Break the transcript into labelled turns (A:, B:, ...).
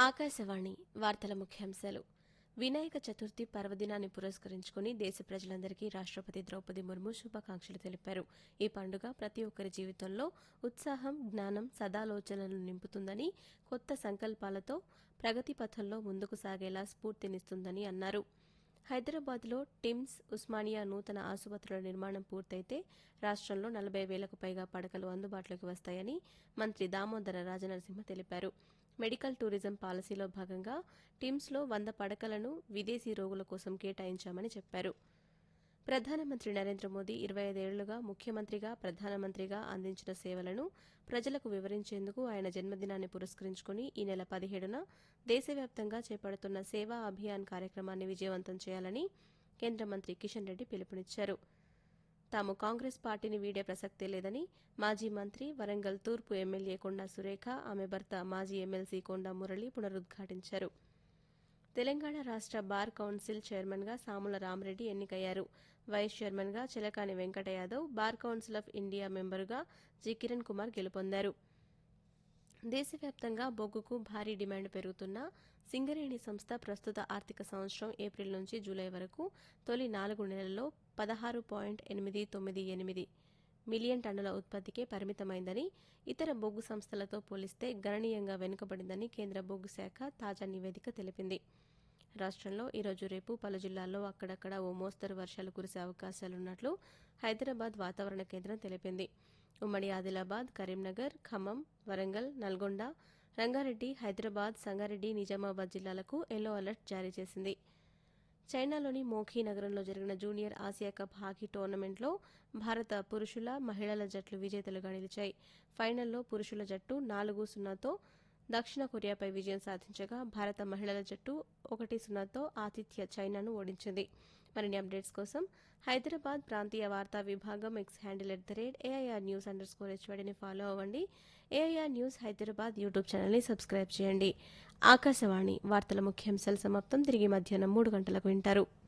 A: ఆకాశవాణి వార్తల ముఖ్యాంశాలు వినాయక చతుర్థి పర్వదినాన్ని పురస్కరించుకుని దేశ ప్రజలందరికీ రాష్ట్రపతి ద్రౌపది ముర్ము శుభాకాంక్షలు తెలిపారు ఈ పండుగ ప్రతి ఒక్కరి జీవితంలో ఉత్సాహం జ్ఞానం సదాలోచనలు నింపుతుందని కొత్త సంకల్పాలతో ప్రగతి పథంలో ముందుకు సాగేలా స్ఫూర్తినిస్తుందని అన్నారు హైదరాబాద్లో టిమ్స్ ఉస్మానియా నూతన ఆసుపత్రుల నిర్మాణం పూర్తయితే రాష్ట్రంలో నలభై వేలకు పైగా పడకలు అందుబాటులోకి వస్తాయని మంత్రి దామోదర రాజనరసింహ తెలిపారు మెడికల్ టూరిజం పాలసీలో భాగంగా టిమ్స్లో వంద పడకలను విదేశీ రోగుల కోసం కేటాయించామని చెప్పారు ప్రధానమంత్రి నరేంద్ర మోదీ ఇరవై ఐదేళ్లుగా ముఖ్యమంత్రిగా ప్రధానమంత్రిగా అందించిన సేవలను ప్రజలకు వివరించేందుకు ఆయన జన్మదినాన్ని పురస్కరించుకుని ఈ నెల పదిహేడున దేశవ్యాప్తంగా చేపడుతున్న సేవా అభియాన్ కార్యక్రమాన్ని విజయవంతం చేయాలని కేంద్ర మంత్రి కిషన్ రెడ్డి పిలుపునిచ్చారు తాము కాంగ్రెస్ పార్టీని వీడే ప్రసక్తే లేదని మాజీ మంత్రి వరంగల్ తూర్పు ఎమ్మెల్యే కొండా సురేఖ ఆమె భర్త మాజీ ఎమ్మెల్సీ కొండా మురళి పునరుద్ఘాటించారు తెలంగాణ రాష్ట్ర బార్ కౌన్సిల్ చైర్మన్గా సాముల రామరెడ్డి ఎన్నికయ్యారు వైస్ చైర్మన్గా Chilakani Venkata Yadav bar council of India మెంబరుగా జి కిరణ్ కుమార్ గెలుపొందారు దేశవ్యాప్తంగా బొగ్గుకు భారీ డిమాండ్ పెరుగుతున్న సింగరేణి సంస్థ ప్రస్తుత ఆర్థిక సంవత్సరం ఏప్రిల్ నుంచి జూలై వరకు తొలి నాలుగు నెలల్లో పదహారు పాయింట్ ఎనిమిది తొమ్మిది ఎనిమిది మిలియన్ టన్నుల ఉత్పత్తికే పరిమితమైందని ఇతర బొగ్గు సంస్థలతో పోలిస్తే గణనీయంగా వెనుకబడిందని కేంద్ర బొగ్గు శాఖ తాజా నివేదిక తెలిపింది రాష్ట్రంలో ఈరోజు రేపు పలు జిల్లాల్లో అక్కడక్కడ ఓ మోస్తరు వర్షాలు కురిసే అవకాశాలున్నట్లు హైదరాబాద్ వాతావరణ కేంద్రం తెలిపింది ఉమ్మడి ఆదిలాబాద్ కరీంనగర్ ఖమ్మం వరంగల్ నల్గొండ రంగారెడ్డి హైదరాబాద్ సంగారెడ్డి నిజామాబాద్ జిల్లాలకు ఎల్లో అలర్ట్ జారీ చేసింది చైనాలోని మోఖీ నగరంలో జరిగిన జూనియర్ ఆసియా కప్ హాకీ టోర్నమెంట్లో భారత పురుషుల మహిళల జట్లు విజేతలుగా నిలిచాయి ఫైనల్లో పురుషుల జట్టు నాలుగు సున్నాతో దక్షిణ కొరియాపై విజయం సాధించగా భారత మహిళల జట్టు ఒకటి సున్నాతో ఆతిథ్య చైనాను ఓడించింది మరిన్ని అప్డేట్స్ కోసం హైదరాబాద్ ప్రాంతీయ వార్తా విభాగం X handle at the rate AIR news underscore స్కోర్ హెచ్వడిని ఫాలో అవ్వండి ఏఐఆర్ న్యూస్ హైదరాబాద్ యూట్యూబ్ ఛానల్ని సబ్స్క్రైబ్ చేయండి ఆకాశవాణి వార్తల ముఖ్యాంశాలు సమాప్తం తిరిగి మధ్యాహ్నం మూడు గంటలకు వింటారు